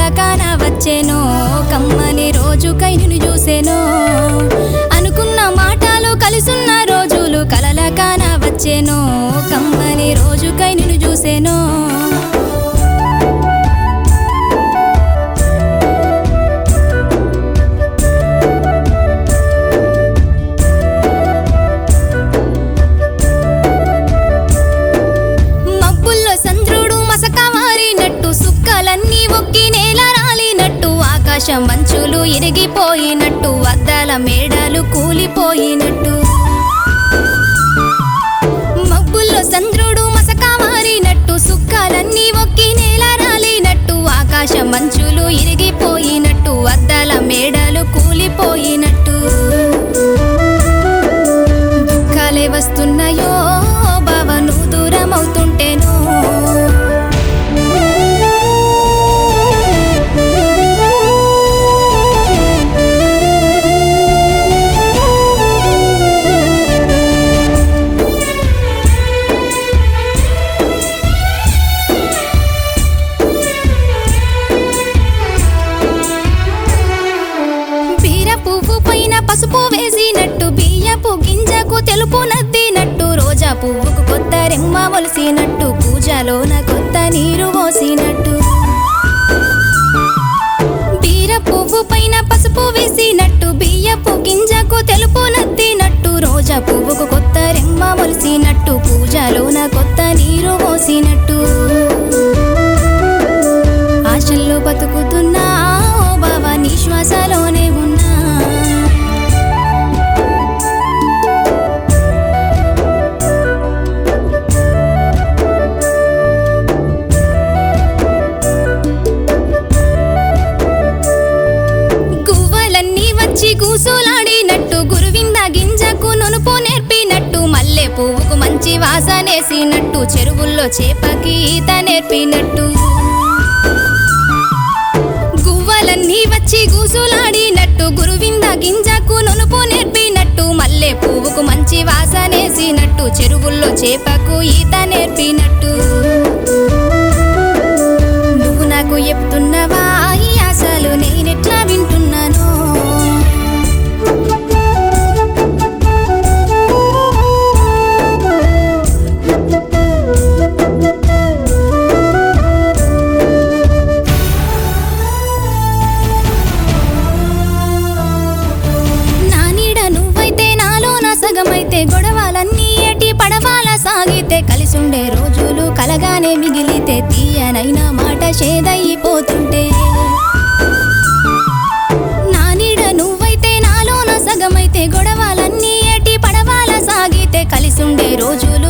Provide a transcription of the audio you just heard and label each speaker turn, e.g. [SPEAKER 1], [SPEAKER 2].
[SPEAKER 1] కాన వచ్చేనో కమ్మని రోజుకై నిన్ను చూసేనో అనుకున్న మాటలు కలిసున్న రోజులు కలల కాన వచ్చేనో కమ్మని రోజుకై నిన్ను చూసేనో మబ్బుల్లో చంద్రుడు మసక మారినట్టు సుక్కలన్నీ ఒక్కి నేల రాలినట్టు ఆకాశం మంచులు ఇరిగిపోయినట్టు అద్దాల మేడలు కూలిపోయినట్టు మబ్బుల్లో చంద్రుడు మసక మారినట్టు సుక్కలన్నీ ఒక్కి నేల రాలినట్టు ఆకాశం మంచులు ఇరిగిపోయినట్టు అద్దాల మేడలు కూలిపోయినట్టు దుఃఖాలే వస్తున్నాయో బావ నువ్వు దూరం అవుతుంటేను బీర పువ్వు పైన పసుపు వేసినట్టు బియ్యపు గింజకు తెలుపు నద్దినట్టు రోజా పువ్వుకు కొత్త రెమ్మ ఒలిసినట్టు పూజలోన కొత్త నీరు పోసినట్టు బీర పువ్వు పైన పసుపు వేసినట్టు బియ్యపు గింజకు తెలుపు నద్దినట్టు రోజా పువ్వుకు కొత్త రెమ్మ మొలిసినట్టు పూజలోన కొత్త నీరు పోసినట్టు ఆశల్లో బతుకుతున్నా ఓ బావా నీ శ్వాసలోనే ఉన్నా గువ్వలన్నీ వచ్చి కూసులాడినట్టు గురువింద గింజకు నునుపు నేర్పినట్టు మల్లె పువ్వుకు మంచి వాసనేసినట్టు చెరువుల్లో చేపకి ఈత నేర్పినట్టు గువ్వలన్నీ వచ్చి గూసులాడినట్టు గురువింద గింజకు నునుపు నేర్పినట్టు మల్లె పువ్వుకు మంచి వాసనేసినట్టు చెరువుల్లో చేపకు ఈత నేర్పినట్టు నువ్వు నాకు చెప్తున్నవా ఈ ఆశలు నేనెట్లా వింటున్నాను నా నీడ నువ్వైతే నాలో నా సగమైతే గొడవలన్నీ ఏటి పడవాల సాగితే కలిసుండే రోజులు కలగానే మిగిలితే తీయనైనా మాట చేదైపోతుంటే నా నీడ నువ్వైతే నాలో నా సగమైతే గొడవలన్నీ ఏటి పడవాల సాగితే కలిసుండే రోజులు